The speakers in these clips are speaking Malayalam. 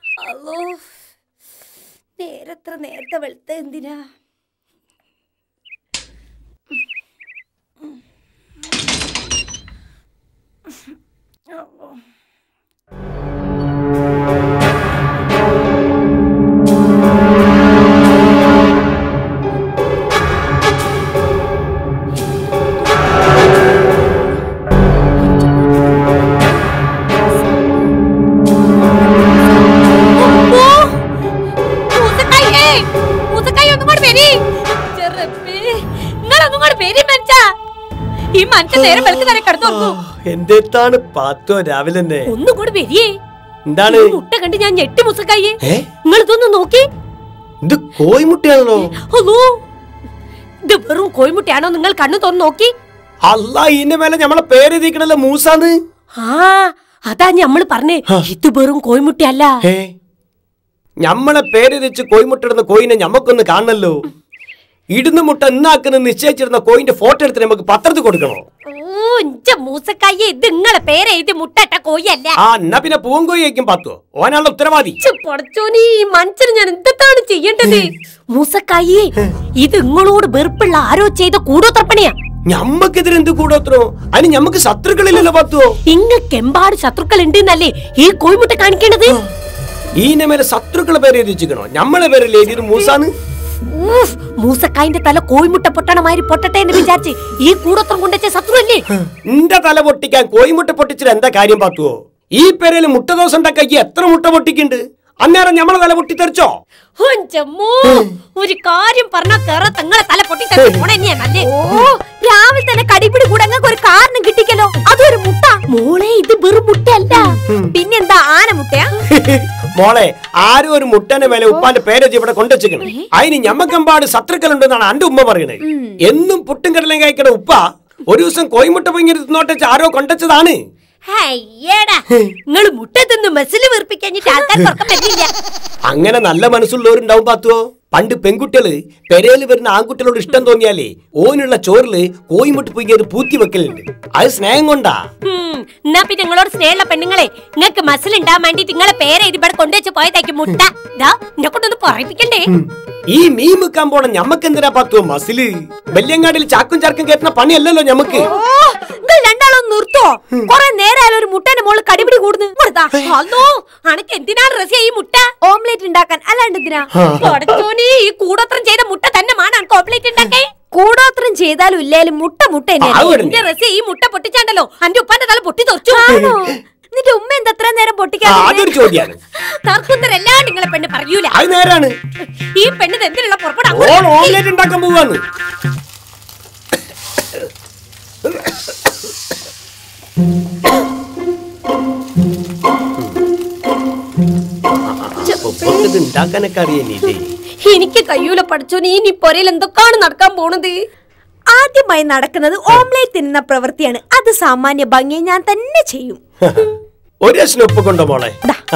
അല്ലോ നേരത്ര നേരത്തെ വെളുത്ത എന്തിനാ ഈ മനുഷ്യൻ നേരം വെളുക്കുന്നവരെ കിടന്നു എന്തെത്താണ് പാത്തോ രാവിലെ തന്നെ ഒന്നും കൂടി വരിയേ എന്താണ് ഈ മുട്ട കണ്ട് ഞാൻ ഞെട്ടി മുസക്കായി ഏ നിങ്ങൾ ഇതൊന്ന് നോക്കി ഇത് കോയിമുട്ടയാണല്ലോ അല്ലോ ഇത് വെറും കോഴിമുട്ടയാണോ നിങ്ങൾ കണ്ണു തുറന്ന് നോക്കി അല്ല ഇതിന്റെ മേലെ നമ്മളെ പേരെഴുതിക്കണല്ലോ മൂസാന്ന് ആ അതാ ഞമ്മള് പറഞ്ഞേ ഇത് വെറും കോഴിമുട്ടയല്ല ഏ ഞമ്മളെ പേരെഴുതിച്ച് കോയിമുട്ട ഇടുന്ന കോയിനെ ഞമ്മക്കൊന്ന് കാണണല്ലോ ഇടുന്ന മുട്ട ഇന്നാക്കുന്ന നിശ്ചയിച്ചിരുന്ന കോയിന്റെ ഫോട്ടോ എടുത്ത് നമുക്ക് പത്രത്തിൽ കൊടുക്കണോ ഓ ഇഞ്ച മൂസക്കായി ഇത് നിങ്ങളെ പേരെഴുതി മുട്ടട്ട കോയല്ല ആ എന്നാ പിന്നെ പൂങ്കോയി വയ്ക്കും പത്തോ ഓനാണല്ലോ ഉത്തരവാദി പടച്ചോനി ഈ മനുഷ്യന് ഞാൻ എന്താണ് ചെയ്യേണ്ടത് മൂസക്കായി ഇത് നിങ്ങളോട് വെറുപ്പുള്ള ആരോ ചെയ്ത കൂടോത്രപ്പണിയാ ഞമ്മക്കെതിരെ എന്ത് കൂടോത്രോ അതിന് ഞമ്മക്ക് ശത്രുക്കളില്ലല്ലോ പത്തുവോ ഇങ്ങക്ക് എമ്പാട് ശത്രുക്കൾ ഉണ്ടെന്നല്ലേ ഈ കോഴിമുട്ട കാണിക്കണത് ഈന്റെ മേലെ ശത്രുക്കളെ പേര് എഴുതിച്ചിക്കണോ ഞമ്മളെ പേരല്ലേ എഴുതിയത് മൂസാന്ന് ഊഫ്, മൂസക്കായിന്റെ തല കോഴിമുട്ട പൊട്ടണമാതിരി പൊട്ടട്ടെ എന്ന് വിചാരിച്ച് ഈ കൂടോത്രം കൊണ്ടുവച്ച ശത്രു അല്ലേ നിന്റെ തല പൊട്ടിക്കാൻ കോയിമുട്ട പൊട്ടിച്ചിട്ട് എന്താ കാര്യം പാത്തുവോ ഈ പേരയില് മുട്ട ദോശ ഉണ്ടാക്കി എത്ര മുട്ട പൊട്ടിക്കുണ്ട് അന്നേരം ഞമ്മളെ തല പൊട്ടിത്തെറിച്ചോ ഹുഞ്ചമ്മോ, ഒരു കാര്യം പറഞ്ഞാ കേറ തങ്ങളെ തല പൊട്ടി നല്ലേ ഓ രാവിലെ തന്നെ കടിപിടി കൂടെ അങ്ങക്ക് ഒരു കാരണം കിട്ടിക്കല്ലോ അതൊരു മുട്ട മോളെ ഇത് വെറും മുട്ടയല്ല പിന്നെന്താ ആന മുട്ടയാ മോളെ ആരും ഒരു മുട്ടന്റെ മേലെ ഉപ്പാന്റെ പേരെഴുതി ഇവിടെ കൊണ്ടുവച്ചിക്കണം അതിന് ഞമ്മക്കെമ്പാട് ശത്രുക്കളുണ്ടെന്നാണ് അന്റെ ഉമ്മ പറയുന്നത് എന്നും പുട്ടും കടലും കഴിക്കണ ഉപ്പ ഒരു ദിവസം കോയിമുട്ട പൊങ്ങി തിന്നോട്ടെ ആരോ കൊണ്ടുവച്ചതാണ് അയ്യടാ നിങ്ങള് മുട്ട തിന്ന് മെസ്സിൽ വീർപ്പിക്കഴിഞ്ഞിട്ട് ആൾക്കാർ തുറക്കം പറ്റില്ല അങ്ങനെ നല്ല മനസ്സുള്ളവരുണ്ടാവും പാത്തുവോ പണ്ട് പെൺകുട്ടികള് പെരയിൽ വരുന്ന ആൺകുട്ടികളോട് ഇഷ്ടം തോന്നിയാലേ ഓനുള്ള ചോറില് കോയിമുട്ട പൊങ്ങിയത് പൂത്തി വെക്കലുണ്ട് അത് സ്നേഹം കൊണ്ടാ ഉം, എന്നാ പിന്നെ നിങ്ങളോട് സ്നേഹമുള്ള പെണ്ണുങ്ങളെ നിങ്ങൾക്ക് മസിൽ ഉണ്ടാൻ വേണ്ടി നിങ്ങളെ പേരെ ഇവിടെ കൊണ്ടുവച്ച് പോയതായിരിക്കും മുട്ട ദാ എന്നെ കൊണ്ടൊന്ന് പറയിപ്പിക്കണ്ടേ ഈ മീൻ വെക്കാൻ പോണ ഞമ്മക്ക് എന്തിനാ പാത്തുവോ മസില് വെല്യങ്ങാടിയിൽ ചാക്കും ചാർക്കും കയറ്റുന്ന പണിയല്ലല്ലോ ഞമ്മക്ക് ഓ നിങ്ങൾ രണ്ടാളും നിർത്തോ കൊറേ നേരം ഒരു മുട്ടന്റെ മോള് കടിപിടി കൂടുന്നു ഇവിടുത്താ. അല്ലോ അനക്ക് എന്തിനാണ് റസിയ ഈ മുട്ട ഓംലേറ്റ് ഉണ്ടാക്കാൻ അല്ലാണ്ട് എന്തിനാ പടച്ചോനെ, ഈ കൂടോത്രം ചെയ്ത മുട്ട തന്നെ ആണ് അനക്ക് ഓംലേറ്റ് ഉണ്ടാക്കേ കൂടോത്രം ചെയ്താലും ഇല്ലേലും മുട്ട മുട്ട ആ, ഉടനെ. എന്റെ റസിയ ഈ മുട്ട പൊട്ടിച്ചാണ്ടല്ലോ അന്റെ ഉപ്പാന്റെ തല പൊട്ടി തെറിച്ചു നിന്റെ ഉമ്മ എന്താ എത്ര നേരം ആ, പൊട്ടിക്കാൻ അതൊരു ചോദ്യാണ് തർക്കുത്തരെല്ലാം നിങ്ങളെ പെണ്ണ് പറയൂല അത് നേരാണ് ഈ പെണ്ണിന് എന്തിനുള്ള പുറപ്പെടാ ഓൺ ഓംലെറ്റ് ഉണ്ടാക്കാൻ പോവാന്ന് ഇത് ഉണ്ടാക്കാനൊക്കെ അറിയാനില്ലേ എനിക്ക് കയ്യൂല പഠിച്ചോന് ഇനി പൊരയിൽ എന്തൊക്കെയാണ് നടക്കാൻ പോണത് ആദ്യമായി നടക്കുന്നത് ഓംലേറ്റ് തിന്നുന്ന പ്രവൃത്തിയാണ് അത് സാമാന്യ ഭംഗി ഞാൻ തന്നെ ചെയ്യും ഒരു ലക്ഷം ഉപ്പ് കൊണ്ടോ മോളെ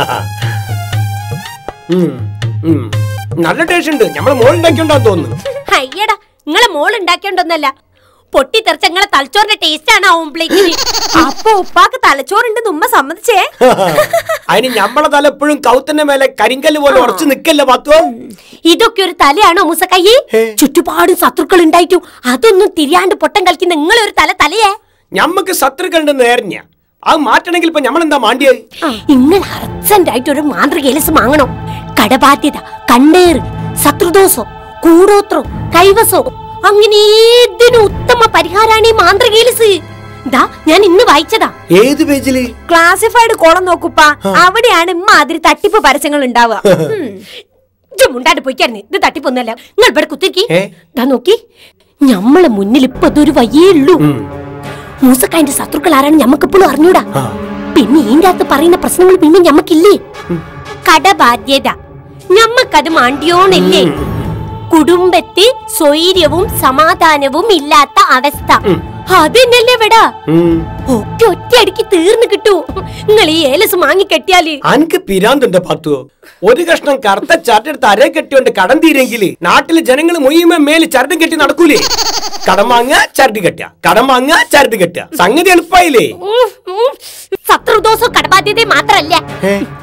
ഉം, ഉം. നല്ല ടേസ്റ്റ് ഉണ്ട് നമ്മളെ മോളുണ്ടാക്കിയോണ്ടാന്ന് തോന്നുന്നു അയ്യടാ നിങ്ങളെ മോൾ ഉണ്ടാക്കിയോണ്ടൊന്നല്ല പൊട്ടിത്തെറിച്ച നിങ്ങളെ തലച്ചോറിന്റെ ടേസ്റ്റ് ആണ് ഓംപ്ലേറ്റിന് അപ്പൊ ഉപ്പാക്ക് തലച്ചോറുണ്ടെന്ന് ഉമ്മ സമ്മതിച്ചേ അതിന് ഞമ്മളെ തല എപ്പോഴും കൗത്തിന്റെ മേലെ കരിങ്കല്ല് പോലെ ഉറച്ചു നിക്കല്ലേ പത്തോ ഇതൊക്കെ ഒരു തലയാണോ മുസക്കയ്യേ ചുറ്റുപാടും ശത്രുക്കൾ ഉണ്ടായിട്ടും അതൊന്നും തിരിയാണ്ട് പൊട്ടം കളിക്കുന്ന നിങ്ങളെ ഒരു തല തലയേ ഞമ്മക്ക് ശത്രുക്കളുണ്ട് നേരഞ്ഞ അത് മാറ്റണമെങ്കിൽ ഇപ്പൊ ഞമ്മളെന്താ മാണ്ടിയത് നിങ്ങൾ അർജന്റ് ആയിട്ട് ഒരു മാന്ത്രികേലസ് വാങ്ങണം കടബാധ്യത കണ്ണേറ് ശത്രുദോഷം കൂടോത്രം കൈവസം അങ്ങനെ ഏതിനും ഉത്തമ പരിഹാരാണ് ഈ മാന്ത്രികേലസ് ദാ ഞാൻ ഇന്ന് വായിച്ചതാ ഏത് പേജില് ക്ലാസിഫൈഡ് കോളം നോക്കുപ്പാ അവിടെയാണ് ഇമ്മാതിരി തട്ടിപ്പ് പരസ്യങ്ങൾ ഉണ്ടാവുക മുണ്ടാണ്ട് പോയിക്കായിരുന്നു ഇത് തട്ടിപ്പൊന്നല്ല നിങ്ങൾ ഇവിടെ കുത്തിരിക്കി ഏ? ദാ നോക്കി ഞമ്മളെ മുന്നിൽ ഇപ്പൊ ഇതൊരു വയ്യേ ഉള്ളൂ മൂസക്കായന്റെ ശത്രുക്കൾ ആരാണ് ഞമ്മക്കിപ്പോഴും അറിഞ്ഞൂടാ പിന്നെ ഇതിന്റെ അകത്ത് പറയുന്ന പ്രശ്നങ്ങൾ പിന്നെ ഞമ്മക്കില്ലേ കടബാധ്യത ഞമ്മക്കത് മാണ്ടിയോണില്ലേ കുടുംബത്തിൽ സ്വൈര്യവും സമാധാനവും ഇല്ലാത്ത അവസ്ഥ അതന്നെയല്ലേ ഇവിടെ ഉം. ഒക്കെ ഒറ്റയടിക്ക് തീർന്നു കിട്ടൂ നിങ്ങൾ ഈ ഏലസ് വാങ്ങി കെട്ടിയാല് അനക്ക് പിരാന്തുണ്ട് പത്തുവോ ഒരു കഷ്ണം കറുത്ത ചരടെടുത്ത് അരേ കെട്ടിയോണ്ട് കടം തീരെങ്കില് നാട്ടിലെ ജനങ്ങൾ മുഴുവൻ മേല് ചരടും കെട്ടി നടക്കൂലേ കടം വാങ്ങ ചരട് കെട്ടുക കടം വാങ്ങ ചരട് കെട്ടുക സംഗതി എളുപ്പമായില്ലേ ഉം, ഉം. ശത്രുദോഷവും കടബാധ്യതയും മാത്രല്ല ഏ?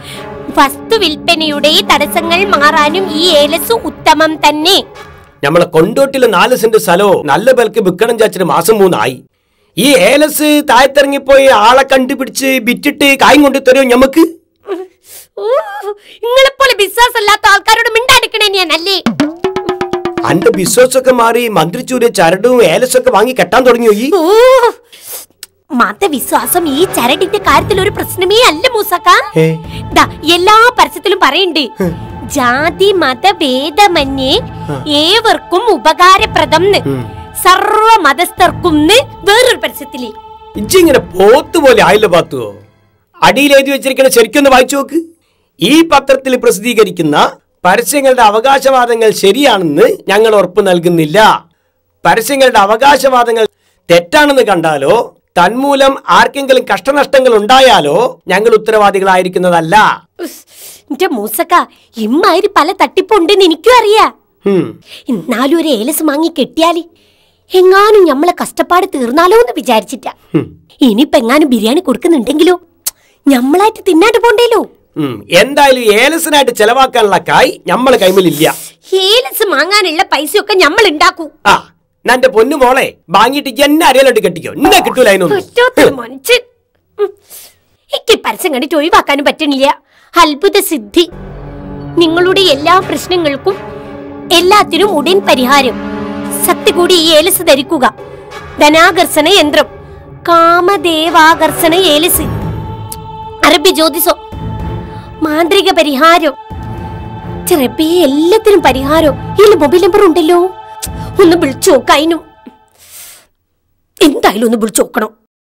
വസ്തു വിൽപ്പനയുടെ തടസ്സങ്ങൾ മാറാനും ഈ ഏലസ് ഉത്തമം തന്നെ നമ്മളെ കൊണ്ടോട്ടിലെ നാല് സെന്റ് സ്ഥലവും നല്ല ബൽക്ക് വിൽക്കണം ചാച്ചിട്ട് മാസം മൂന്നായി ഈ ഏലസ് താഴത്തിറങ്ങിപ്പോയി ആളെ കണ്ടുപിടിച്ച് വിറ്റിട്ട് കായും കൊണ്ട് തരുമോ ഞമ്മക്ക് നിങ്ങളെപ്പോലെ വിശ്വാസം അല്ലാത്ത ആൾക്കാരോട് മിണ്ടാടിക്കണേ ഞാൻ അല്ലേ അന്റെ വിശ്വാസമൊക്കെ മാറി മന്ത്രിച്ചൂര് ചരടും ഏലസൊക്കെ വാങ്ങി കെട്ടാൻ തുടങ്ങിയോ ഈ ഓ മതവിശ്വാസം ഈ ചരടിന്റെ കാര്യത്തിൽ ഒരു പ്രശ്നമേ അല്ല മൂസക്ക ഏ. ദാ എല്ലാ പരസ്യത്തിലും പറയുന്നുണ്ട് ജാതി മത ഭേദമന്യേ ഏവർക്കും ഉപകാരപ്രദം സർവ മതസ്ഥർക്കും വേറൊരു പരസ്യത്തില് ഇജ്ജിങ്ങനെ പോത്ത് പോലെ ആയില്ല പാത്തുവോ അടിയിൽ എഴുതി വെച്ചിരിക്കുന്ന ശരിക്കൊന്ന് വായിച്ചു നോക്ക് ഈ പത്രത്തിൽ പ്രസിദ്ധീകരിക്കുന്ന പരസ്യങ്ങളുടെ അവകാശവാദങ്ങൾ ശരിയാണെന്ന് ഞങ്ങൾ ഉറപ്പ് നൽകുന്നില്ല പരസ്യങ്ങളുടെ അവകാശവാദങ്ങൾ തെറ്റാണെന്ന് കണ്ടാലോ തന്മൂലം ആർക്കെങ്കിലും കഷ്ടനഷ്ടങ്ങൾ ഉണ്ടായാലോ ഞങ്ങൾ ഉത്തരവാദികളായിരിക്കുന്നതല്ല ഉസ്, എന്റെ മൂസക്ക ഇമ്മാതിരി പല തട്ടിപ്പുണ്ടെന്ന് എനിക്കും അറിയാ ഹും. എന്നാലും ഒരു ഏലസ് വാങ്ങി കെട്ടിയാല് എങ്ങാനും ഞമ്മളെ കഷ്ടപ്പാട് തീർന്നാലോ എന്ന് വിചാരിച്ചിട്ടാ ഹും. ഇനിയിപ്പൊ എങ്ങാനും ബിരിയാണി കൊടുക്കുന്നുണ്ടെങ്കിലോ ഞമ്മളായിട്ട് തിന്നാണ്ട് പോണ്ടേലോ ഉം. എന്തായാലും ഏലസിനായിട്ട് ചെലവാക്കാനുള്ള കായ് നമ്മളെ കൈമിലില്ല ഏലസ് വാങ്ങാനുള്ള പൈസയൊക്കെ ഞമ്മൾ ഉണ്ടാക്കൂ ആ എന്റെ പൊന്നു മോളെ വാങ്ങിയിട്ട് എന്നെ അരയിലോട്ട് കെട്ടിക്കോ ഇന്നെ കിട്ടൂല ഒറ്റൊരു അതിനൊന്നും മനുഷ്യൻ ഉം. എനിക്ക് ഈ പരസ്യം കണ്ടിട്ട് ഒഴിവാക്കാനും പറ്റണില്ല അത്ഭുത സിദ്ധി നിങ്ങളുടെ എല്ലാ പ്രശ്നങ്ങൾക്കും എല്ലാത്തിനും ഉടൻ പരിഹാരം സത്യ കൂടി ഈ ഏലസ് ധരിക്കുക ധനാകർഷണ യന്ത്രം കാമദേവാകർഷണ ഏലസ് അറബി ജ്യോതിസോ മാന്ത്രിക പരിഹാരം ചെറപ്പേ എല്ലാത്തിനും പരിഹാരം ഇതിൽ മൊബൈൽ നമ്പർ ഉണ്ടല്ലോ ഒന്ന് വിളിച്ചു നോക്കാനും എന്തായാലും ഒന്ന് വിളിച്ചു നോക്കണം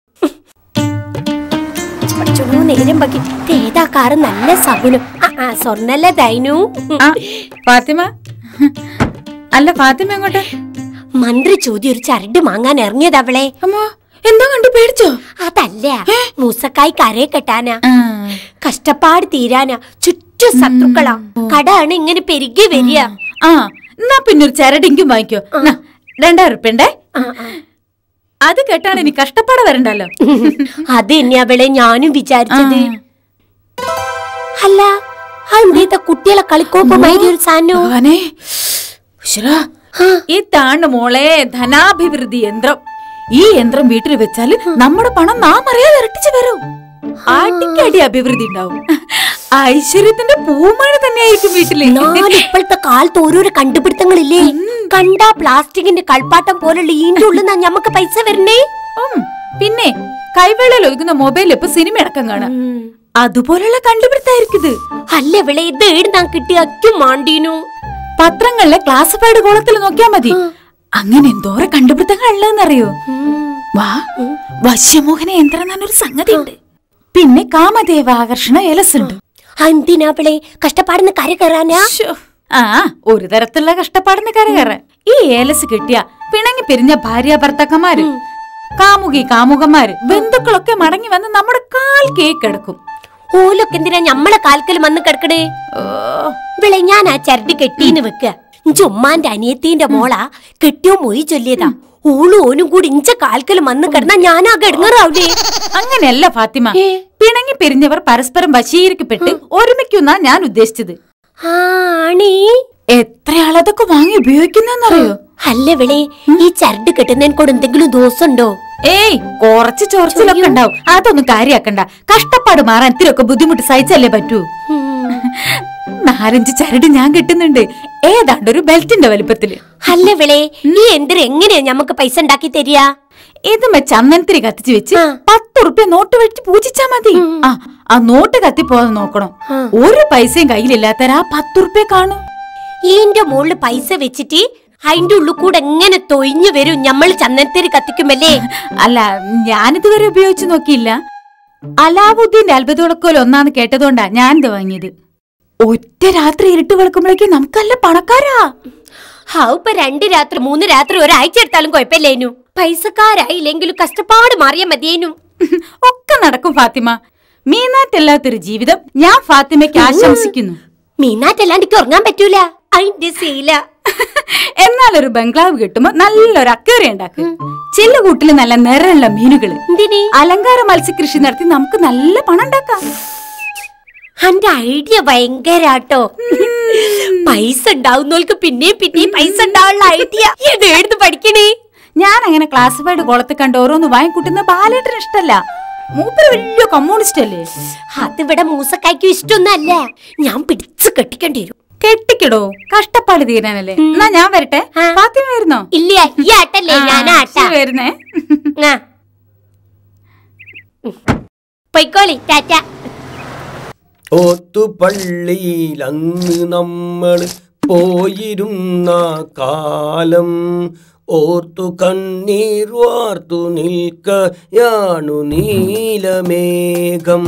പഠിച്ചോളൂ നേരം പക്കി ഏതാ കാറ് നല്ല സഗുണം ആ, ആ സ്വർണ്ണല്ല ദൈനു ആ ഫാത്തിമ അല്ല ഫാത്തിമ എങ്ങോട്ട് മന്ത്രി ചോദ്യം ഒരു ചരട് വാങ്ങാൻ ഇറങ്ങിയത് അവളെ അമ്മോ എന്തോ കണ്ടു പേടിച്ചോ അതല്ല മൂസക്കായി കരയെ കെട്ടാനാ ആ, കഷ്ടപ്പാട് തീരാനാ ചുറ്റും ശത്രുക്കളാ കടാണ് ഇങ്ങനെ പെരുകി വരിക ആ എന്നാ പിന്നെ ഒരു ചരടിങ്കും വാങ്ങിക്കോ നാ, രണ്ടായിരം ഉറുപ്പണ്ടേ ആ, ആ. അത് കേട്ടാണ് ഇനി കഷ്ടപ്പാട് വരണ്ടല്ലോ അത് തന്നെ അവളെ ഞാനും വിചാരിച്ചത് ആ. അല്ല അതെന്താ കുട്ടികളെ കളിക്കോപ്പമായി ഒരു സാധനം ഭഗവാനേ ഉശ്ശരാ. ഇതാണ് മോളെ ധനാഭിവൃദ്ധി യന്ത്രം ഈ യന്ത്രം വീട്ടിൽ വെച്ചാല് നമ്മുടെ പണം നാം അറിയാതെ ഇരട്ടിച്ചു വരും അടിക്കടി അഭിവൃദ്ധി ഉണ്ടാവും ഐശ്വര്യത്തിന്റെ പൂമഴ തന്നെയായിരിക്കും വീട്ടില് എന്നാൽ ഇപ്പോഴത്തെ കാലത്ത് ഓരോരോ കണ്ടുപിടുത്തങ്ങളില്ലേ കണ്ടാ പ്ലാസ്റ്റിക്കിന്റെ കളപ്പാട്ടം പോലുള്ള ഈന്റെ ഉള്ളിൽ നിന്നാ ഞമ്മക്ക് പൈസ വരണേ ഉം. പിന്നെ കൈവേളയിൽ ഒതുങ്ങുന്ന മൊബൈൽ ഇപ്പൊ സിനിമ അടക്കം കാണാം അതുപോലുള്ള കണ്ടുപിടുത്തായിരിക്കും ഇത് അല്ല വിളെ ഇത് ഏടുന്നാ കിട്ടിയ അറ്റും മാണ്ടീനു പത്രങ്ങളിലെ ക്ലാസിഫൈഡ് കോളത്തിൽ നോക്കിയാ മതി അങ്ങനെ എന്തോരം കണ്ടുപിടുത്തങ്ങൾ ഉള്ളതെന്നറിയോ വാ വശ്യമോഹന യന്ത്രം എന്നൊരു സംഗതി ഉണ്ട് പിന്നെ കാമദേവ ആകർഷണ എലസുണ്ട് എന്തിനാ വിളെ കഷ്ടപ്പാടുന്ന കര കയറാനാ ശ്ശോ. ആ ഒരു തരത്തിലുള്ള കഷ്ടപ്പാടിന് കരകയറാൻ ഈ ഏലസ് കിട്ടിയ പിണങ്ങി പിരിഞ്ഞ ഭാര്യ ഭർത്താക്കന്മാര് കാമുകി കാമുകന്മാര് ബന്ധുക്കളൊക്കെ മടങ്ങി വന്ന് നമ്മുടെ കാൽ കേക്കെടുക്കും ഓലൊക്കെ എന്തിനാ ഞമ്മളെ കാൽക്കൽ വന്ന് കിടക്കണേ ഓ വിളെ ഞാൻ ആ ചരട് കെട്ടീന്ന് വെക്ക ഉമ്മാന്റെ അനിയത്തിന്റെ മോളാ കെട്ടിയോ മൊഴി ചൊല്ലിയതാ ഓളും ഓനും കൂടി ഇഞ്ച കാൽക്കൽ വന്ന് കിടന്നാ ഞാനാ കിടങ്ങറാവൂലേ അങ്ങനെയല്ല ഫാത്തിമ ഏ? പിണങ്ങി പിരിഞ്ഞവർ പരസ്പരം വശീകരിക്കപ്പെട്ട് ഒരുമിക്കുന്ന ഞാൻ ഉദ്ദേശിച്ചത് ആണീ എത്ര ആളതൊക്കെ വാങ്ങി ഉപയോഗിക്കുന്നറിയോ അല്ല വിളെ ഈ ചരട് കെട്ടുന്നതിന് കൂടെ എന്തെങ്കിലും ദോഷമുണ്ടോ ഏയ് കുറച്ച് ചൊറച്ചിലൊക്കെ ഉണ്ടാവും അതൊന്നും കാര്യാക്കണ്ട കഷ്ടപ്പാട് മാറാൻ ഇത്തിരിയൊക്കെ ബുദ്ധിമുട്ട് സഹിച്ചല്ലേ പറ്റൂ നാലഞ്ച് ചരട് ഞാൻ കിട്ടുന്നുണ്ട് ഏതാണ്ട് ഒരു ബെൽറ്റിന്റെ വലിപ്പത്തില് അല്ല വിളെ നീ എന്തിന് എങ്ങനെയാ ഞമ്മക്ക് പൈസ ഉണ്ടാക്കി തരിക ഇതുമേ ചന്ദനത്തിരി കത്തിച്ച് വെച്ച് ആ. പത്ത് ഉറുപ്പ്യ നോട്ട് വെച്ച് പൂജിച്ചാ മതി ആ ആ നോട്ട് കത്തിപ്പോകാതെ നോക്കണം ആ. ഒരു പൈസയും കയ്യിലില്ലാത്തവർ ആ പത്തുറുപ്പ്യ കാണും ഈന്റെ മുകളിൽ പൈസ വെച്ചിട്ട് അതിന്റെ ഉള്ളിൽ കൂടെ എങ്ങനെ തൊയിഞ്ഞു വരും ഞമ്മൾ ചന്ദനത്തേരി കത്തിക്കുമല്ലേ അല്ല ഞാനിതുവരെ ഉപയോഗിച്ചു നോക്കിയില്ല അലാവുദ്ദീന്റെ അത്ഭുത വിളക്കോൽ ഒന്നാന്ന് കേട്ടതുകൊണ്ടാ ഞാൻ ഇത് വാങ്ങിയത് ഒറ്റ രാത്രി ഇരുട്ട് വെളുക്കുമ്പോഴേക്കും നമുക്കല്ല പണക്കാരാ ഹാ ഇപ്പൊ രണ്ട് രാത്രി മൂന്ന് രാത്രി ഒരാഴ്ച എടുത്താലും കുഴപ്പമില്ലേനു പൈസക്കാരായില്ലെങ്കിലും കഷ്ടപ്പാട് മാറിയാ മതിയേനു ഒക്കെ നടക്കും ഫാത്തിമ മീനാറ്റല്ലാത്തൊരു ജീവിതം ഞാൻ ഫാത്തിമയ്ക്ക് ആശംസിക്കുന്നു മീനാറ്റല്ലാണ്ട് എനിക്ക് ഉറങ്ങാൻ പറ്റൂല അതിന്റെ ശീല എന്നാൽ ഒരു ബംഗ്ലാവ് കിട്ടുമ്പോ നല്ലൊരു അക്വേറിയം ഉണ്ടാക്ക് ചില്ലുകൂട്ടില് നല്ല നിറമുള്ള മീനുകള് എന്തിന് അലങ്കാര മത്സ്യകൃഷി നടത്തി നമുക്ക് നല്ല പണം ഉണ്ടാക്കാം അന്റെ ഐഡിയ ഭയങ്കരാട്ടോ പൈസ ഉണ്ടാവുന്നവർക്ക് പിന്നെയും പിന്നെയും പൈസ ഉണ്ടാവുള്ള ഐഡിയ ഇത് എഴുന്ന് പഠിക്കണേ ഞാൻ അങ്ങനെ ക്ലാസിഫൈഡ് കോളത്തിൽ കണ്ട് ഓരോന്ന് വാങ്ങിക്കൂട്ടുന്ന ബാലേട്ടന് ഇഷ്ടല്ല മൂപ്പര് വലിയ കമ്മ്യൂണിസ്റ്റ് അല്ലേ അതിവിടെ മൂസക്കായ്ക്കും ഇഷ്ടൊന്നല്ല ഞാൻ പിടിച്ച് കെട്ടിക്കേണ്ടി വരും കെട്ടിക്കിടോ കഷ്ടപ്പാട് തീരാനല്ലേ എന്നാ ഞാൻ വരട്ടെ ആ. ഫാത്തിമ വരുന്നോ ഇല്ല ഈ ആട്ടല്ലേ ഞാൻ ആട്ട ശരി, വരുന്നേ ആ. പൊയ്ക്കോളി ടാറ്റ ഓത്തുപള്ളിയിൽ അന്ന് നമ്മൾ പോയിരുന്ന കാലം ഓർത്തു കണ്ണീർ വാർത്തു നിൽക്കയാണു നീലമേഘം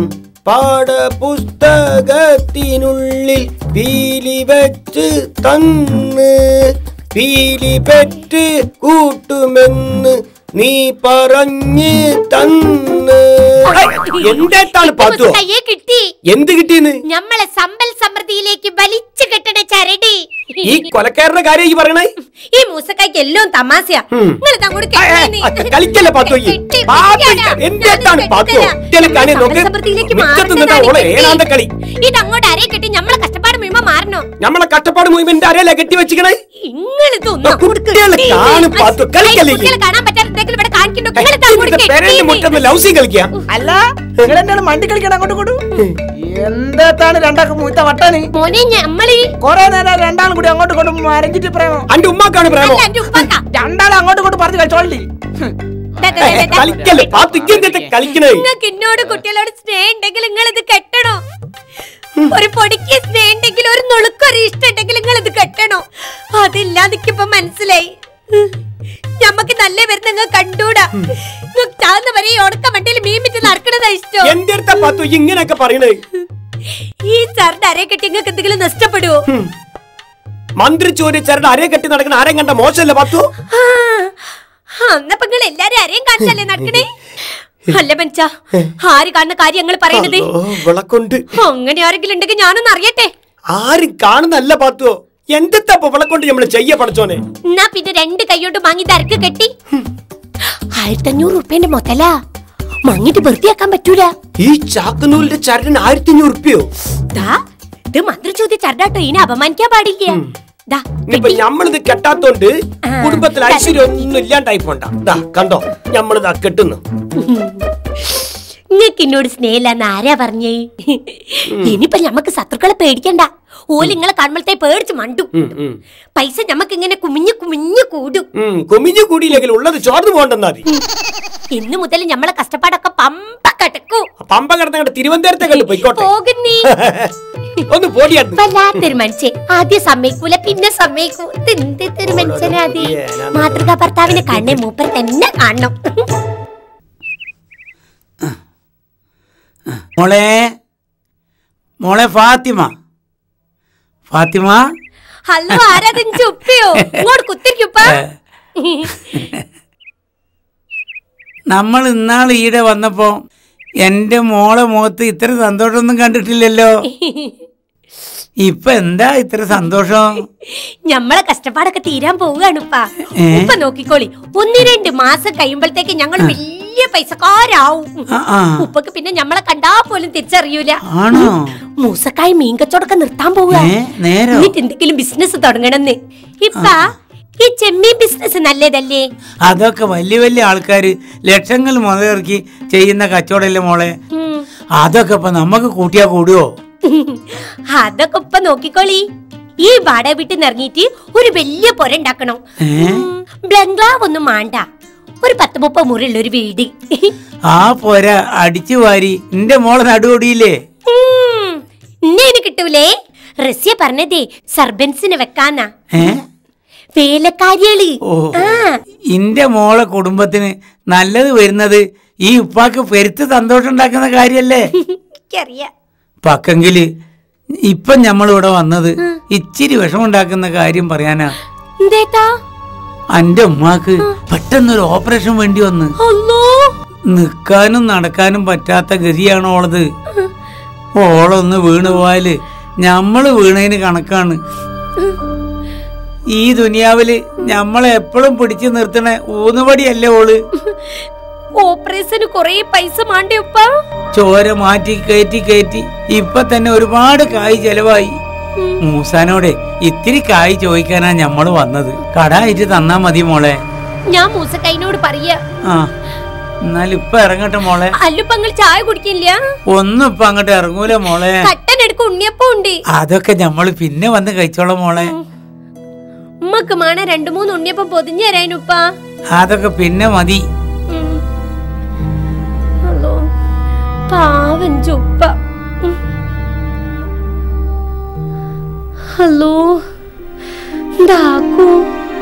പാഠപുസ്തകത്തിനുള്ളിൽ പീലി വെച്ച് തന്ന് പീലി പെറ്റ് കൂട്ടുമെന്ന് നീ പറഞ്ഞ് തന്ന് എന്താണ് പാത്തു കയ്യെ കിട്ടി എന്ത് കിട്ടിയെന്ന് ഞമ്മളെ സമ്പൽ സമൃദ്ധിയിലേക്ക് വലിച്ചു കെട്ടണ ചരടി ഈ കൊലക്കാരുടെ കാര്യം ഈ പറയണേ ഈ മൂസക്കായ്ക്ക് എല്ലാം തമാശയാ ഉം. നിങ്ങൾ അങ്ങോട്ട് ഏ, ഏ, ആ, കളിക്കല്ലേ പാത്തു ഈ? പാത്തു എന്താണ് പാത്തു ചില കളി നോക്ക് മിറ്റത്ത് നിന്നാ ഓളെ ഏതാണ്ട് കളി ഇതങ്ങോട്ട് അരയെ കെട്ടി ഞമ്മളെ കഷ്ടപ്പാട് മുഴുവൻ മാറണോ നമ്മളെ കഷ്ടപ്പാട് മുഴുവൻ എന്റെ അരയില കെട്ടി വെച്ചിക്കണേ ഇങ്ങളിതൊന്നും കുട്ടികളെ കാണും പാത്തു കളിക്കല്ലേ കുട്ടികളെ കാണാൻ പറ്റാത്ത ഇവിടെ കാണിക്കണ്ടോ നിങ്ങളിത് അങ്ങോട്ട് പെരന്റെ കെട്ടി മുറ്റന്ന് ലൗസി കളിക്കാം അല്ല നിങ്ങൾ എന്താണ് മണ്ടി കളിക്കണം അങ്ങോട്ട് കൊടു എന്താണ് രണ്ടാക്കും മൂത്ത വട്ടാണ് മോനെ ഞമ്മളീ കൊറേ നേരം രണ്ടാളും കൂടി അങ്ങോട്ട് കൊണ്ട് മരഞ്ചിട്ട് പ്രേമം അന്റെ ഉമ്മാക്കാണ് പ്രേമം അല്ല, എന്റെ ഉപ്പാക്കാ. രണ്ടാളും അങ്ങോട്ട് കൊണ്ട് പറഞ്ഞു കളിച്ചോളി ദേ, ദേ, ദേ, ദേ, ദേ. കളിക്കല്ലേ പാത്തു ഇങ്ങനെ കളിക്കണേ നിങ്ങൾക്ക് എന്നോട് കുട്ടികളോട് സ്നേഹം ഉണ്ടെങ്കിൽ നിങ്ങൾ ഇത് കെട്ടണോ ഒരു പൊടിക്ക് സ്നേഹം ഉണ്ടെങ്കിൽ ഒരു നുളുക്കൊരു ഇഷ്ടം ഉണ്ടെങ്കിൽ നിങ്ങൾ ഇത് കെട്ടണോ അതില്ലാതിക്കിപ്പൊ മനസ്സിലായി ഞമ്മക്ക് നല്ല വരുന്ന നിങ്ങൾ കണ്ടൂടാ നിങ്ങൾ ചാന്ന വരെ ഈ ഉണക്ക വണ്ടിയിൽ മീൻ വിറ്റ് നടക്കണതാ ഇഷ്ടം എന്റെ അടുത്ത പാത്തു ഇങ്ങനെയൊക്കെ പറയണേ ഈ സാറിന്റെ അരയെ കെട്ടി നിങ്ങൾക്ക് എന്തെങ്കിലും നഷ്ടപ്പെടുവോ മന്ത്രി ചോരി ചരട് അരയെ കെട്ടി നടക്കുന്ന ആരെയും കണ്ട മോശമല്ലേ പാത്തു അന്നപ്പോ നിങ്ങൾ എല്ലാരും അരയും കാണിച്ചല്ലേ നടക്കണേ അല്ല മനുഷ്യ ആര് കാണുന്ന കാര്യം ഞങ്ങൾ പറയണത് ഓ വിളക്കുണ്ട് അങ്ങനെ ആരെങ്കിലും ഉണ്ടെങ്കിൽ ഞാനൊന്ന് അറിയട്ടെ ആരും കാണുന്നല്ല പാത്തു എന്തെത്താ വിളക്കൊണ്ട് നമ്മള് ചെയ്യ പഠിച്ചോനെ എന്നാ പിന്നെ രണ്ട് കൈയോണ്ട് വാങ്ങി തരക്ക് കെട്ടി ആയിരത്തി അഞ്ഞൂറ് റുപ്യന്റെ മൊത്തല മങ്ങിട്ട് വൃത്തിയാക്കാൻ പറ്റൂല ഈ ചാക്കുനൂലിന്റെ ചരടിന് ആയിരത്തി അഞ്ഞൂറ് ഉറുപ്പിയോ ദാ ഇത് മന്ത്രിചോദ്യ ചരടാട്ടോ ഇതിനെ അപമാനിക്കാൻ പാടില്ല ദാ ഇനിയിപ്പൊ കെട്ടി. ഞമ്മളിത് കെട്ടാത്തോണ്ട് ആ. കുടുംബത്തിൽ ഐശ്വര്യം ഒന്നും ഇല്ലാണ്ടായി പോണ്ട ദാ കണ്ടോ ഞമ്മളിതാ കെട്ടുന്നു നിങ്ങക്ക് എന്നോട് സ്നേഹില്ലാന്ന് ആരാ പറഞ്ഞേ ഇനിയിപ്പൊ ഞമ്മക്ക് ശത്രുക്കളെ പേടിക്കണ്ട ഓല് നിങ്ങളെ കാണുമ്പോഴത്തെ പേടിച്ച് മണ്ടും ഉം, ഉം. പൈസ ഞമ്മക്ക് ഇങ്ങനെ കുമിഞ്ഞു കുമിഞ്ഞു കൂടും ഉം, കുമിഞ്ഞു കൂടിയില്ലെങ്കിൽ ഉള്ളത് ചോർന്നു പോകണ്ടെന്നാ മതി ഇന്നു മുതൽ ഞമ്മളെ കഷ്ടപ്പാടൊക്കെ പമ്പ കടക്കൂ പമ്പ കിടന്നങ്ങോട്ട് തിരുവനന്തപുരത്തെ കണ്ട് പോയിക്കോട്ടെ പോകുന്നീ ഒന്ന് പോടിയായിരുന്നു വല്ലാത്തൊരു മനുഷ്യൻ ആദ്യം സമ്മതിക്കൂല പിന്നെ സമ്മതിക്കൂ എന്തൊരു മനുഷ്യനാതി മാതൃകാ ഭർത്താവിനെ കണ്ണേ മൂപ്പർ തന്നെ കാണണം മോളെ മോളെ ഫാത്തിമ ഫാത്തിമ ഹലോ ആരാധൻ ചുപ്പിയോ ഇങ്ങോട്ട് കുത്തിരിക്കുപ്പ നമ്മൾ ഇന്നാൾ ഈടെ വന്നപ്പോ എന്റെ മോളെ മുഖത്ത് ഇത്ര സന്തോഷമൊന്നും കണ്ടിട്ടില്ലല്ലോ ഇപ്പൊ എന്താ ഇത്ര സന്തോഷം ഞമ്മളെ കഷ്ടപ്പാടൊക്കെ തീരാൻ പോവുകയാണിപ്പാ ഏ? ഉപ്പ നോക്കിക്കോളി ഒന്ന് രണ്ട് മാസം കഴിയുമ്പോഴത്തേക്ക് ഞങ്ങൾ വലിയ പൈസക്കാരാവും ആ, ആ. ഉപ്പക്ക് പിന്നെ ഞമ്മളെ കണ്ടാ പോലും തിരിച്ചറിയൂല ആണോ മൂസക്കായി മീൻ കച്ചവടമൊക്കെ നിർത്താൻ പോവുക ഏ, നേരോ? എന്നിട്ട് എന്തെങ്കിലും ബിസിനസ് തുടങ്ങണമെന്ന് ഇപ്പ ഈ ചെമ്മീൻ ബിസിനസ് നല്ലതല്ലേ അതൊക്കെ വലിയ വലിയ ആൾക്കാര് ലക്ഷങ്ങൾ മുതലിറക്കി ചെയ്യുന്ന കച്ചവടമല്ലേ മോളെ ഉം. അതൊക്കെ ഇപ്പൊ നമുക്ക് കൂട്ടിയാ കൂടുവോ അതൊക്കെ ഇപ്പൊ നോക്കിക്കോളി ഈ വാടക വീട്ടിൽ നിന്ന് ഇറങ്ങിയിട്ട് ഒരു വലിയ പൊര ഉണ്ടാക്കണം ഏ? ബംഗ്ലാവ് ഒന്നും വേണ്ട ഒരു പത്ത് മുപ്പത് മുറിയുള്ള ഒരു വീട് ആ പോര അടിച്ചു വാരി എന്റെ മോളെ നടുവൊടിയില്ലേ ഉം. ഇന്നെ ഇനി കിട്ടൂലേ റസ്യ പറഞ്ഞതേ സർബൻസിന് വെക്കാനാ ഏ വേലക്കാരികള് ഓ ആ ഇന്റെ മോളെ കുടുംബത്തിന് നല്ലത് വരുന്നത് ഈ ഉപ്പാക്ക് പെരുത്ത് സന്തോഷം ഉണ്ടാക്കുന്ന കാര്യല്ലേ എനിക്കറിയാം പക്കെങ്കില് ഇപ്പം നമ്മളിവിടെ വന്നത് ഇച്ചിരി വിഷമുണ്ടാക്കുന്ന കാര്യം പറയാനാ എന്തേട്ടാ അന്റെ ഉമ്മാക്ക് പെട്ടെന്നൊരു ഓപ്പറേഷൻ വേണ്ടി വന്ന് അല്ലോ നിക്കാനും നടക്കാനും പറ്റാത്ത ഗതിയാണ് ഓളത് ഓളൊന്ന് വീണ് പോയാല് ഞമ്മള് വീണതിന് കണക്കാണ് ഈ ദുനിയാവില് ഞമ്മളെ എപ്പോഴും പിടിച്ചു നിർത്തണ ഊന്നുപടിയല്ലേ ഓള് ഓപ്പറേഷന് കൊറേ പൈസ മാണ്ടേ ഉപ്പ ചോര മാറ്റി കയറ്റി കയറ്റി ഇപ്പൊ തന്നെ ഒരുപാട് കായ് ചെലവായി മൂസാനോടെ ഇത്തിരി കായ് ചോദിക്കാനാ ഞമ്മള് വന്നത് കടായിട്ട് തന്നാ മതി മോളെ ഞാൻ മൂസക്കൈനോട് പറയാ ആ എന്നാൽ ഇപ്പൊ ഇറങ്ങട്ടെ മോളെ അല്ലുപ്പങ്ങൾ ചായ കുടിക്കില്ല ഒന്നും ഇപ്പൊ അങ്ങോട്ട് ഇറങ്ങൂല മോളെ കട്ടൻ എടുക്ക ഉണ്ണിയപ്പം ഉണ്ട് അതൊക്കെ ഞമ്മള് പിന്നെ വന്ന് കഴിച്ചോളാം മോളെ ഉമ്മക്ക് മാണ രണ്ടു മൂന്ന് ഉണ്ണിയപ്പം പൊതിഞ്ഞു തരാനുപ്പ അതൊക്കെ പിന്നെ മതി ഹലോ പാവൻ ചുപ്പ ഉം. ഹലോ എന്താക്കൂ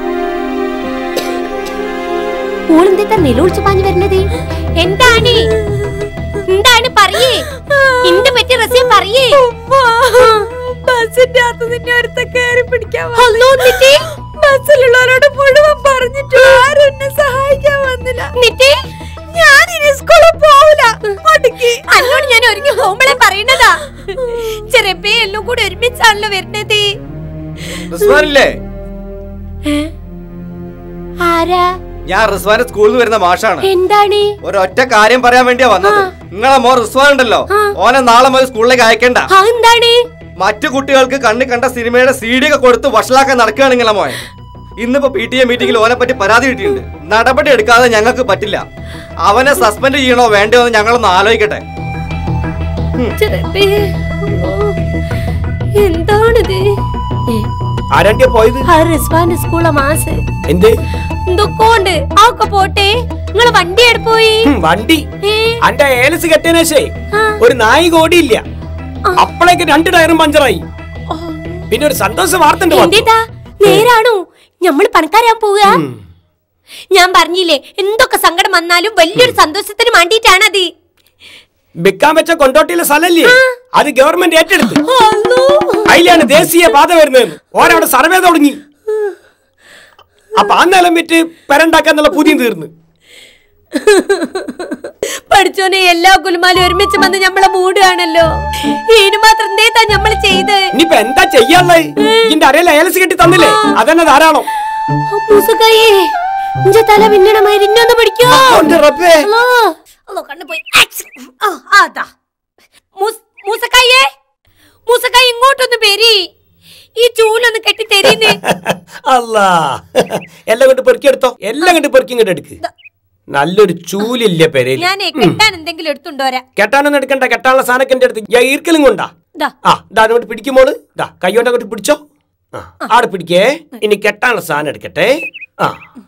ഓളെന്താ നിലവിളിച്ച് പാഞ്ഞു വരുന്നത് എന്താണ് എന്താണ് പറയേ എന്ത് പറ്റി റസിയ പറയേ ബസ്സിന്റെ അകത്ത് നിന്നെ ഒരുത്ത കയറി പിടിക്കാൻ വന്നു. ഹലോ എന്നിട്ട് ബസ്സിലുള്ളവരോട് മുഴുവൻ പറഞ്ഞിട്ട് ആരും എന്നെ സഹായിക്കാൻ വന്നില്ല എന്നിട്ട് ഞാൻ ഇനി സ്കൂളിൽ പോവില്ല ഒടുക്കി അന്നോട് ഞാൻ ഒരുങ്ങി പോകുമ്പോഴേ പറയണതാ ചെറുപ്പേ എല്ലാം കൂടി ഒരുമിച്ചാണല്ലോ വരുന്നത് റിസ്വാനില്ലേ ആരാ ഞാൻ റിസ്വാന്റെ സ്കൂളിൽ നിന്ന് വരുന്ന മാഷാണ് എന്താണ് ഒരൊറ്റ കാര്യം പറയാൻ വേണ്ടിയാ വന്നത് നിങ്ങളെ മോ റിസ്വാൻ ഉണ്ടല്ലോ ഓനെ നാളെ മുതൽ സ്കൂളിലേക്ക് അയക്കണ്ട ആ എന്താണ് മറ്റു കുട്ടികൾക്ക് കണ്ണി കണ്ട സിനിമയുടെ സി ഡി ഒക്കെ കൊടുത്ത് വഷളാക്കാൻ നടക്കുകയാണ് നിങ്ങളെ മോൻ ഇന്നിപ്പോ പി ടി എ മീറ്റിംഗിൽ ഓനെ പറ്റി പരാതി കിട്ടിയിട്ടുണ്ട് നടപടി എടുക്കാതെ ഞങ്ങൾക്ക് പറ്റില്ല അവനെ സസ്പെൻഡ് ചെയ്യണോ വേണ്ടയോ എന്ന് ഞങ്ങളൊന്ന് ആലോചിക്കട്ടെ ചെറുപ്പേ അല്ലോ. എന്താണിത് ആരാണ്ടിയാ പോയത് ആ റിസ്വാന്റെ സ്കൂളെ മാസ് എന്ത് എന്തൊക്കെ ആക്കെ പോട്ടെ നിങ്ങള് വണ്ടി എടു പോയി ഹും, വണ്ടി ഏ, അന്റെ ഏലസ് കെട്ടിയനേശേ ആ. ഒരു നായി കോടിയില്ല അപ്പോഴേക്ക് രണ്ട് ടയറും പഞ്ചറായി പിന്നെ ഒരു സന്തോഷ വാർത്ത ഉണ്ട് വന്നു. എന്തേതാ നേരാണോ ഞമ്മള് പണക്കാരാൻ പോവുക ഞാൻ പറഞ്ഞില്ലേ എന്തൊക്കെ സങ്കടം വന്നാലും വലിയൊരു സന്തോഷത്തിന് വേണ്ടിയിട്ടാണത് വിൽക്കാൻ വെച്ച കൊണ്ടോട്ടിയിലെ സ്ഥലല്ലേ അത് ഗവൺമെന്റ് ഏറ്റെടുത്തു അല്ലോ. അതിലാണ് ദേശീയ പാത വരുന്നത് ഓരവിടെ സർവേ തുടങ്ങി അപ്പൊ ആ നിലം വിറ്റ് പെരണ്ടാക്കാന്നുള്ള പുതിയ തീർന്നു പഠിച്ചോനെ എല്ലാ കുലുമാലും ഒരുമിച്ച് വന്ന് നമ്മളെ മൂടുകയാണല്ലോ ഇതിന് മാത്രം എന്തേതാ നമ്മള് ചെയ്ത് ഇനിയിപ്പൊ എന്താ ചെയ്യാനുള്ളത് ഇതിന്റെ അരയിൽ ഏലസ് കെട്ടി തന്നില്ലേ അതന്നെ ധാരാളം മൂസക്കായേ ഇഞ്ച തല പിന്നണമായി ഇന്നൊന്ന് പിടിക്കോ ഉണ്ട് റബ്ബേ. അല്ലോ. അല്ലോ, കണ്ണ് പോയി ആച്ച്. ആ, അതാ മൂസ്- മൂസക്കായേ മൂസക്കായ ഇങ്ങോട്ടൊന്ന് പേരി ഈ ചൂലൊന്ന് കെട്ടി തരീന്ന് അല്ലാ എല്ലാം കൊണ്ട് പെറുക്കിയെടുത്തോ എല്ലാം കൊണ്ട് പെറുക്കി ഇങ്ങോട്ട് എടുക്ക് നല്ലൊരു ചൂലില്ല പെരയിൽ ഞാനേ കെട്ടാൻ എന്തെങ്കിലും എടുത്തുണ്ടോരാ കെട്ടാനൊന്നും എടുക്കണ്ട കെട്ടാനുള്ള സാധനമൊക്കെ എന്റെ അടുത്ത് ഞാൻ ഈർക്കലും കൊണ്ടാ ദാ ആ ഇതാ അങ്ങോട്ട് പിടിക്കുമോള് ഇതാ കൈ കൊണ്ട് അങ്ങോട്ട് പിടിച്ചോ ആ ആടെ പിടിക്കേ ഇനി കെട്ടാനുള്ള സാധനം എടുക്കട്ടെ ആ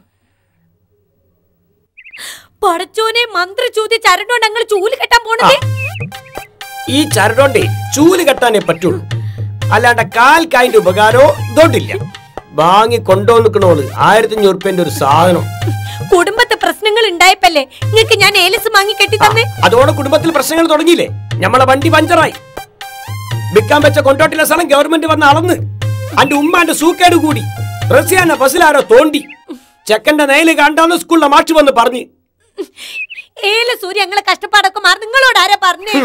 പടച്ചോനെ മന്ത്രചൂതി ചരണ്ടോണ്ട് ഞങ്ങൾ ചൂല് കെട്ടാൻ പോണത് ഈ ചരടോണ്ടേ ചൂല് കെട്ടാനേ പറ്റുള്ളൂ അല്ലാണ്ട് കാൽക്കായന്റെ ഉപകാരോ ഇതോട്ടില്ല വാങ്ങി കൊണ്ടുവന്നിക്കണോള് ആയിരത്തി അഞ്ഞൂറ് റുപ്യന്റെ ഒരു സാധനം കുടുംബത്തെ പ്രശ്നങ്ങൾ ഉണ്ടായപ്പല്ലേ നിങ്ങക്ക് ഞാൻ ഏലസ് വാങ്ങി കെട്ടി ആ, തന്നെ അതോടെ കുടുംബത്തിൽ പ്രശ്നങ്ങൾ തുടങ്ങിയില്ലേ നമ്മളെ വണ്ടി പഞ്ചറായി വിൽക്കാൻ വെച്ച കൊണ്ടോട്ടിലെ സ്ഥലം ഗവൺമെന്റ് വന്ന് അളന്ന് അന്റെ ഉമ്മാന്റെ സൂക്കേട് കൂടി റസിയാന ബസ്സിലാരോ തോണ്ടി ചെക്കന്റെ നേല് കണ്ടാന്ന് സ്കൂളിലെ മാഷ് വന്ന് പറഞ്ഞു ഏലസൂര്യ ഞങ്ങളെ കഷ്ടപ്പാടൊക്കെ മാറി നിങ്ങളോട് ആരാ പറഞ്ഞേ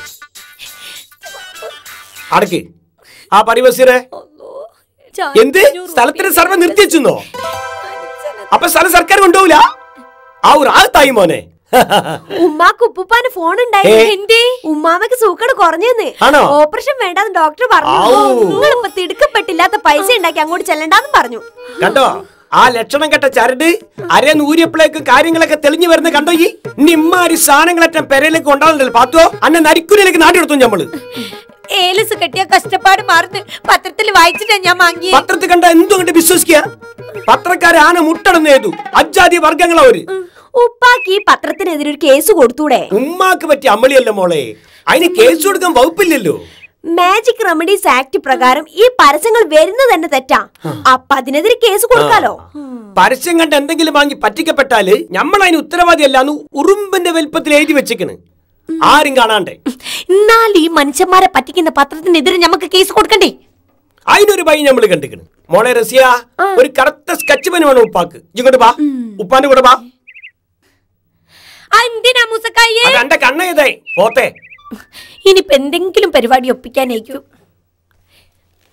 അടക്ക് ആ പരിവസിറെ എന്ത് സ്ഥലത്തിന് സർവ്വ നിർത്തിവെച്ചെന്നോ അപ്പൊ സ്ഥലം സർക്കാർ കൊണ്ടുപോകില്ല ആ ഒരു ആൾത്തായി മോനെ ഉമ്മാക്ക് ഉപ്പുപ്പാന് ഫോൺ ഏ. ഉണ്ടായി എന്തേ ഉമ്മാമക്ക് സൂക്കട് കുറഞ്ഞെന്ന് ആണോ? ഓപ്പറേഷൻ വേണ്ടെന്ന് ഡോക്ടർ പറഞ്ഞു ഔ. നിങ്ങളിപ്പോ തിടുക്കപ്പെട്ടില്ലാത്ത പൈസ ഉണ്ടാക്കി അങ്ങോട്ട് ചെല്ലണ്ടെന്ന് പറഞ്ഞു കണ്ടോ ആ ലക്ഷണം കെട്ട ചരട് അരന്ന് ഊരിയപ്പോഴേക്ക് കാര്യങ്ങളൊക്കെ തെളിഞ്ഞു വരുന്ന കണ്ടോ ഈ നിമ്മാരി സാധനങ്ങളറ്റം പെരയിലേക്ക് കൊണ്ടാവുന്നുണ്ടല്ലോ പാത്തോ അന്നെ നരിക്കുലിലേക്ക് നാട്ടിയെടുത്തു ഞമ്മള് ഏലസ് കെട്ടിയ കഷ്ടപ്പാട് മാറുന്നു പത്രത്തിൽ വായിച്ചിട്ടാ ഞാൻ വാങ്ങിയേ പത്രത്തിൽ കണ്ട എന്തും കണ്ട് വിശ്വസിക്കുക പത്രക്കാരെ ആന മുട്ടടന്ന് ചെയ്തു അജാതി വർഗങ്ങളവര് ഉപ്പാക്ക് ഈ പത്രത്തിനെതിരെ ഒരു കേസ് കൊടുത്തൂടെ ഉമ്മാക്ക് പറ്റിയ അമ്മളിയല്ല മോളെ അതിന് കേസ് കൊടുക്കാൻ വകുപ്പില്ലല്ലോ മാജിക് റെമഡീസ് ആക്ട് പ്രകാരം ഈ പരസ്യങ്ങൾ വരുന്നത് തന്നെ തെറ്റാ അപ്പൊ അതിനെതിരെ കേസ് കൊടുക്കാലോ പരസ്യം കണ്ട് എന്തെങ്കിലും വാങ്ങി പറ്റിക്കപ്പെട്ടാല് നമ്മൾ അതിന് ഉത്തരവാദിയല്ലാന്ന് ഉറുമ്പിന്റെ വലിപ്പത്തിൽ എഴുതി വെച്ചേക്കണ് ആരും കാണാണ്ടേ എന്നാൽ ഈ മനുഷ്യന്മാരെ പറ്റിക്കുന്ന പത്രത്തിനെതിരെ നമുക്ക് കേസ് കൊടുക്കണ്ടേ അതിനൊരു പൈ നമ്മൾ കണ്ടിക്കണ് മോളെ റസിയ ഒരു കറുത്ത സ്കച്ച് പെൻ വേണം ഉപ്പാക്ക് ഇങ്ങോട്ട് വാ ഉപ്പാന്റെ കൂടെ വാ ആ, എന്തിനാ മൂസക്കായേ അത് എന്റെ കണ്ണ ഇതേ പോത്തെ ഇനിയിപ്പോ എന്തെങ്കിലും പരിപാടി ഒപ്പിക്കാനായിരിക്കും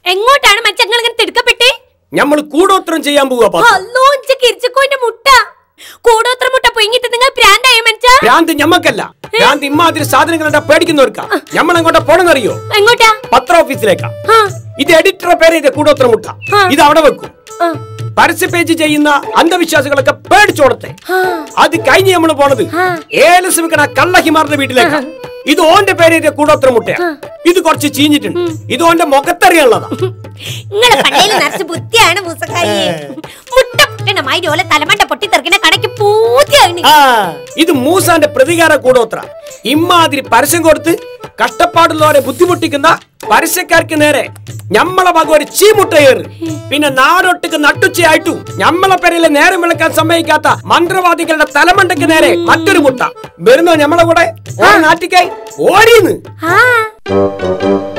എങ്ങോട്ടാണ് മച്ചങ്ങൾ ഇങ്ങനെ തിടുക്കപ്പെട്ടേ നമ്മൾ കൂടോത്രം ചെയ്യാൻ പോവാ പാത്തു അല്ലോ ഇഞ്ച കിരിച്ചക്കോന്റെ മുട്ട കൂടോത്ര മുട്ട പൊങ്ങിട്ട് നിങ്ങൾ പ്രാന്തായ മനുഷ്യ ഭ്രാന്ത് ഞമ്മക്കല്ല ഭ്രാന്ത് ഇമ്മാതിരി സാധനങ്ങൾ പേടിക്കുന്നവർക്കാ ഞമ്മളെങ്ങോട്ടാ പോണെന്നറിയോ എങ്ങോട്ടാ പത്ര ഓഫീസിലേക്കാ ആ, ഇത് എഡിറ്ററെ പേര് ഇത് കൂടോത്ര മുട്ട ആ. ഇത് അവിടെ വെക്കും ആ, പരസ്യ പേജ് ചെയ്യുന്ന അന്ധവിശ്വാസികളൊക്കെ പേടിച്ചോടത്തെ ആ. അത് കഴിഞ്ഞ് നമ്മൾ പോണത് ആ. ഏലസ് വിൽക്കണ കള്ളഹിമാറിന്റെ വീട്ടിലേക്കാ ഇത് ഓന്റെ പേര് ഇത് കൂടോത്ര മുട്ടയാ ഇത് കുറച്ച് ചീഞ്ഞിട്ടുണ്ട് ഇത് ഓന്റെ മുഖത്തറിയാനുള്ളതാ നിങ്ങളെ പണ്ടേല് നിറച്ച് ബുദ്ധിയാണ് മൂസക്കാരി മുട്ട പൊട്ടണ മാതിരി ഓലെ തലമണ്ട പൊട്ടിത്തെറിക്കണ കടയ്ക്ക് പൂത്തിയാണ് ആ ഇത് മൂസാന്റെ പ്രതികാര കൂടോത്ര ഇമ്മാതിരി പരസ്യം കൊടുത്ത് കഷ്ടപ്പാടുള്ളവരെ ബുദ്ധിമുട്ടിക്കുന്ന പരസ്യക്കാർക്ക് നേരെ ഞമ്മളെ വക ഒരു ചീമുട്ടയേറ് പിന്നെ നാടൊട്ടുക്ക് നട്ടുച്ചയായിട്ടു ഞമ്മളെ പേരിലെ നേരം വിളക്കാൻ സമ്മതിക്കാത്ത മന്ത്രവാദികളുടെ തലമണ്ടയ്ക്ക് നേരെ മറ്റൊരു മുട്ട വരുന്നോ ഞമ്മളെ കൂടെ ഓ നാട്ടിക്കായി ഓടിന്ന് ആ